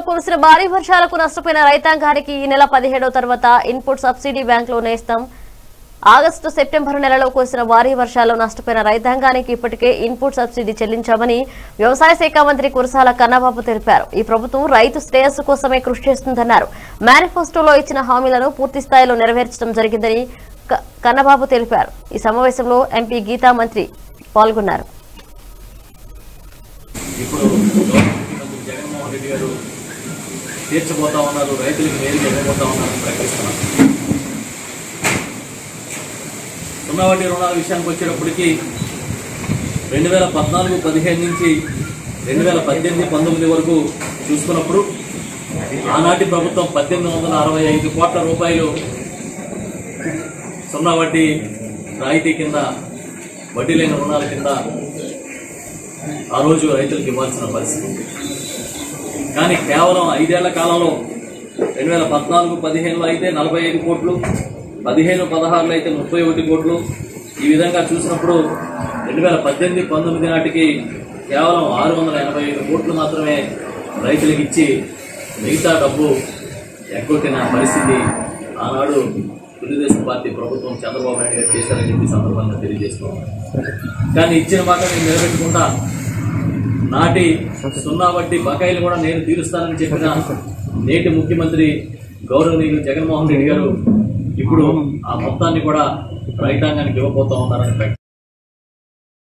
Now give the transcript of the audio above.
కురిసిన భారీ వర్షాలకు నష్టపోయిన రైతాంగానికి ఈ నెల పదిహేడవ తర్వాత ఇన్పుట్ సబ్సిడీ బ్యాంకులో నేస్తాం ఆగస్టు సెప్టెంబర్ నెలలో కురిసిన భారీ వర్షాలు నష్టపోయిన రైతాంగానికి ఇప్పటికే ఇన్పుట్ సబ్సిడీ చెల్లించామని వ్యవసాయ శాఖ మంత్రి కురసాల కన్నబాబు తెలిపారు ఈ ప్రభుత్వం రైతు శ్రేయస్సు కోసమే కృషి చేస్తుందన్నారు మేనిఫెస్టోలో ఇచ్చిన హామీలను పూర్తి స్థాయిలో నెరవేర్చడం జరిగిందని క- కన్నబాబు తెలిపారు ఈ సమావేశంలో ఎంపీ గీతా మంత్రి పాల్గొన్నారు ఇప్పుడు ముఖ్యమంత్రి జగన్మోహన్ రెడ్డి గారు తీర్చబోతా ఉన్నారు రైతులకు మేలు ఇవ్వబోతా ఉన్నారని ప్రకటిస్తున్నారు సున్నా వడ్డీ రుణాల విషయానికి వచ్చేటప్పటికి రెండు వేల పద్నాలుగు పదిహేను నుంచి రెండు వేల పద్దెనిమిది పంతొమ్మిది వరకు చూసుకున్నప్పుడు ఆనాటి ప్రభుత్వం పద్దెనిమిది వందల అరవై ఐదు కోట్ల రూపాయలు సున్నా వడ్డీ రాయితీ కింద వడ్డీ లేని రుణాల కింద ఆ రోజు రైతులకు ఇవ్వాల్సిన పరిస్థితి ఉంది. కానీ కేవలం ఐదేళ్ల కాలంలో రెండు వేల పద్నాలుగు పదిహేనులో అయితే నలభై ఐదు కోట్లు పదిహేను పదహారులో అయితే ముప్పై ఒకటి కోట్లు ఈ విధంగా చూసినప్పుడు రెండు వేల పద్దెనిమిది పంతొమ్మిది నాటికి కేవలం ఆరు వందల ఎనభై ఐదు కోట్లు మాత్రమే రైతులకు ఇచ్చి మిగతా డబ్బు ఎగ్గొట్టిన పరిస్థితి ఆనాడు తెలుగుదేశం పార్టీ ప్రభుత్వం చంద్రబాబు నాయుడు గారు చేశారని చెప్పి సందర్భంగా తెలియజేస్తున్నాం కానీ ఇచ్చిన మాట నేను నిలబెట్టుకుంటా నాటి సున్నా వడ్డీ బకాయిలు కూడా నేను తీరుస్తానని చెప్పిన నేటి ముఖ్యమంత్రి గౌరవనీయులు జగన్మోహన్ రెడ్డి గారు ఇప్పుడు ఆ మొత్తాన్ని కూడా రైతాంగానికి ఇవ్వబోతా ఉన్నారని ప్రకటించారు.